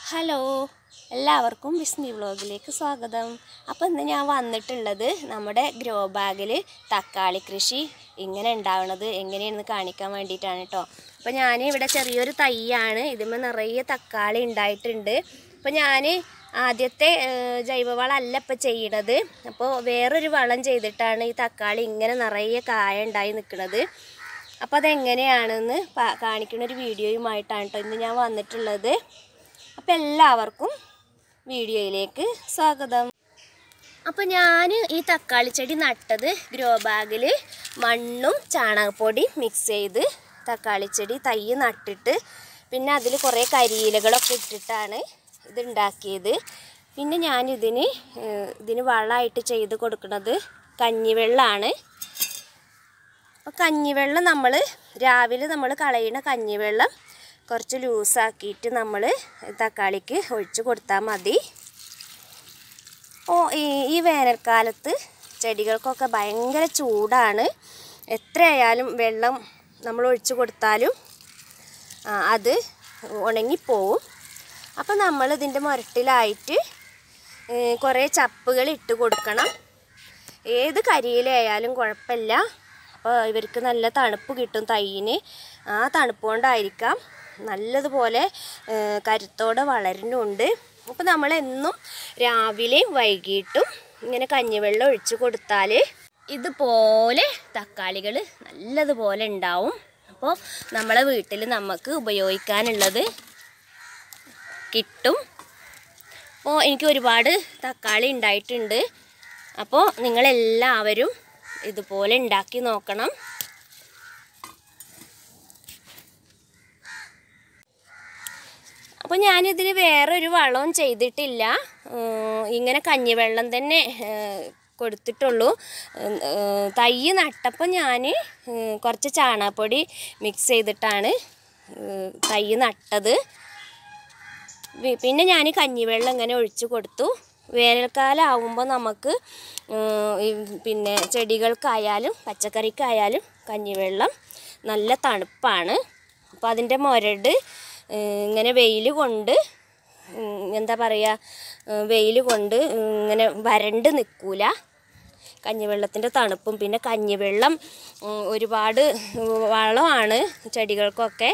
hello എല്ലാവർക്കും വിസ്മി വ്ളോഗിലേക്ക് സ്വാഗതം അപ്പോൾ ഇന്ന് ഞാൻ വന്നിട്ടുള്ളത് നമ്മുടെ ഗ്രോ ബാഗിൽ തക്കാളി കൃഷി ഇങ്ങനെ ഉണ്ടാവണത് എങ്ങനെയാണെന്ന് കാണിക്കാൻ വേണ്ടിയിട്ടാണ് കേട്ടോ അപ്പോൾ ഞാൻ ഇവിടെ ചെറിയൊരു തൈയാണ് ഇതിന്മേൽ നിറയെ തക്കാളി ഉണ്ടായിട്ടുണ്ട് അപ്പോൾ ഞാൻ ആദ്യത്തെ ഏഹ്, ജൈവവളമല്ല ഇപ്പോൾ ചെയ്യണത് അപ്പോൾ വേറൊരു വളം ചെയ്തിട്ടാണ് ഈ തക്കാളി ഇങ്ങനെ നിറയെ കായ ഉണ്ടായി നിൽക്കുന്നത് അപ്പോൾ അതെങ്ങനെയാണെന്ന് പ- കാണിക്കുന്ന ഒരു വീഡിയോയുമായിട്ടാണ് കേട്ടോ ഇന്ന് ഞാൻ വന്നിട്ടുള്ളത് അപ്പോൾ എല്ലാവർക്കും വീഡിയോയിലേക്ക് സ്വാഗതം അപ്പോൾ ഞാൻ ഈ തക്കാളി ചെടി നട്ടത് ഗ്രോ ബാഗിൽ മണ്ണും ചാണകപ്പൊടി മിക്സ് ചെയ്ത് തക്കാളി ചെടി തൈ നട്ടിട്ട് പിന്നെ അതിൽ കുറേ കരിയിലകളൊക്കെ ഇട്ടിട്ടാണ് ഇത് ഉണ്ടാക്കിയത് പിന്നെ ഞാനിതിന് ഏഹ്, ഇതിന് വളമായിട്ട് ചെയ്ത് കൊടുക്കുന്നത് കഞ്ഞിവെള്ളമാണ് അപ്പോൾ കഞ്ഞിവെള്ളം നമ്മൾ രാവിലെ നമ്മൾ കളയുന്ന കഞ്ഞിവെള്ളം കുറച്ച് ലൂസാക്കിയിട്ട് നമ്മൾ തക്കാളിക്ക് ഒഴിച്ച് കൊടുത്താൽ മതി ഓ ഈ ഈ വേനൽക്കാലത്ത് ചെടികൾക്കൊക്കെ ഭയങ്കര ചൂടാണ് എത്രയായാലും വെള്ളം നമ്മൾ ഒഴിച്ച് കൊടുത്താലും ആ, അത് ഉണങ്ങിപ്പോവും അപ്പോൾ നമ്മൾ ഇതിൻ്റെ മുരട്ടിലായിട്ട് കുറേ ചപ്പുകൾ ഇട്ട് കൊടുക്കണം ഏത് കരിയിലായാലും കുഴപ്പമില്ല അപ്പോൾ ഇവർക്ക് നല്ല തണുപ്പ് കിട്ടും തൈയിന് ആ തണുപ്പ് കൊണ്ടായിരിക്കാം നല്ലതുപോലെ ഏ, കരുത്തോടെ വളരുന്നുണ്ട് അപ്പോൾ നമ്മളെന്നും രാവിലെയും വൈകിട്ടും ഇങ്ങനെ കഞ്ഞിവെള്ളം ഒഴിച്ച് കൊടുത്താൽ ഇതുപോലെ തക്കാളികൾ നല്ലതുപോലെ ഉണ്ടാവും അപ്പോൾ നമ്മളെ വീട്ടിൽ നമുക്ക് ഉപയോഗിക്കാനുള്ളത് കിട്ടും അപ്പോൾ എനിക്ക് ഒരുപാട് തക്കാളി ഉണ്ടായിട്ടുണ്ട് അപ്പോൾ നിങ്ങളെല്ലാവരും ഇതുപോലെ ഉണ്ടാക്കി നോക്കണം അപ്പോൾ ഞാനിതിന് വേറൊരു വളവും ചെയ്തിട്ടില്ല ഉം, ഇങ്ങനെ കഞ്ഞിവെള്ളം തന്നെ ഏർ, കൊടുത്തിട്ടുള്ളൂ ഉം, ഏർ, തൈ നട്ടപ്പോൾ ഞാൻ കുറച്ച് ചാണകപ്പൊടി മിക്സ് ചെയ്തിട്ടാണ് ഏർ, തൈ നട്ടത് വി- പിന്നെ ഞാൻ കഞ്ഞിവെള്ളം ഇങ്ങനെ ഒഴിച്ച് കൊടുത്തു വേനൽക്കാലം ആവുമ്പോൾ നമുക്ക് ഉം, ഈ പിന്നെ ചെടികൾക്കായാലും പച്ചക്കറിക്കായാലും കഞ്ഞിവെള്ളം നല്ല തണുപ്പാണ് അപ്പോൾ അതിൻ്റെ മുരട് ഉം, ഇങ്ങനെ വെയിൽ കൊണ്ട് ഉം, എന്താ പറയുക വെയിൽ കൊണ്ട് ഉം, ഇങ്ങനെ വരണ്ട് നിൽക്കൂല കഞ്ഞിവെള്ളത്തിൻ്റെ തണുപ്പും പിന്നെ കഞ്ഞിവെള്ളം ഉം, ഒരുപാട് വളമാണ് ചെടികൾക്കൊക്കെ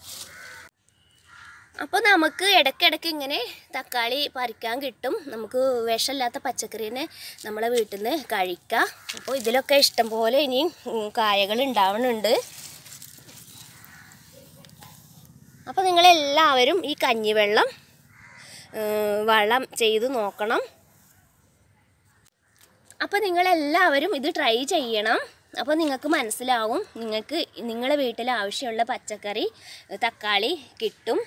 അപ്പോൾ നമുക്ക് ഇടയ്ക്കിടയ്ക്ക് ഇങ്ങനെ തക്കാളി പറിക്കാൻ കിട്ടും നമുക്ക് വിഷമില്ലാത്ത പച്ചക്കറീനെ നമ്മളെ വീട്ടിൽ നിന്ന് കഴിക്കാം അപ്പോൾ ഇതിലൊക്കെ ഇഷ്ടംപോലെ ഇനിയും ഉം, കായകൾ ഉണ്ടാവുന്നുണ്ട് അപ്പോൾ നിങ്ങളെല്ലാവരും ഈ കഞ്ഞിവെള്ളം ഉം, വളം ചെയ്ത് നോക്കണം അപ്പോൾ നിങ്ങളെല്ലാവരും ഇത് ട്രൈ ചെയ്യണം അപ്പോൾ നിങ്ങൾക്ക് മനസ്സിലാവും നിങ്ങൾക്ക് നിങ്ങളെ വീട്ടിൽ ആവശ്യമുള്ള പച്ചക്കറി തക്കാളി കിട്ടും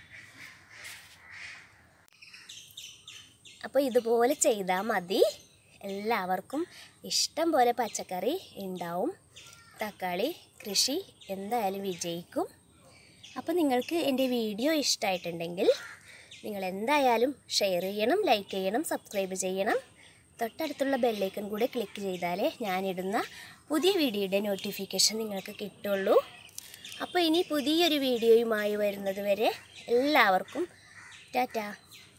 അപ്പോൾ ഇതുപോലെ ചെയ്താൽ മതി എല്ലാവർക്കും ഇഷ്ടം പോലെ പച്ചക്കറി ഉണ്ടാവും തക്കാളി കൃഷി എന്തായാലും വിജയിക്കും അപ്പോൾ നിങ്ങൾക്ക് എൻ്റെ വീഡിയോ ഇഷ്ടമായിട്ടുണ്ടെങ്കിൽ നിങ്ങൾ എന്തായാലും ഷെയർ ചെയ്യണം ലൈക്ക് ചെയ്യണം സബ്സ്ക്രൈബ് ചെയ്യണം തൊട്ടടുത്തുള്ള ബെല്ലൈക്കൺ കൂടെ ക്ലിക്ക് ചെയ്താലേ ഞാനിടുന്ന പുതിയ വീഡിയോയുടെ നോട്ടിഫിക്കേഷൻ നിങ്ങൾക്ക് കിട്ടുള്ളൂ അപ്പോൾ ഇനി പുതിയൊരു വീഡിയോയുമായി വരുന്നത് വരെ എല്ലാവർക്കും ടാറ്റാ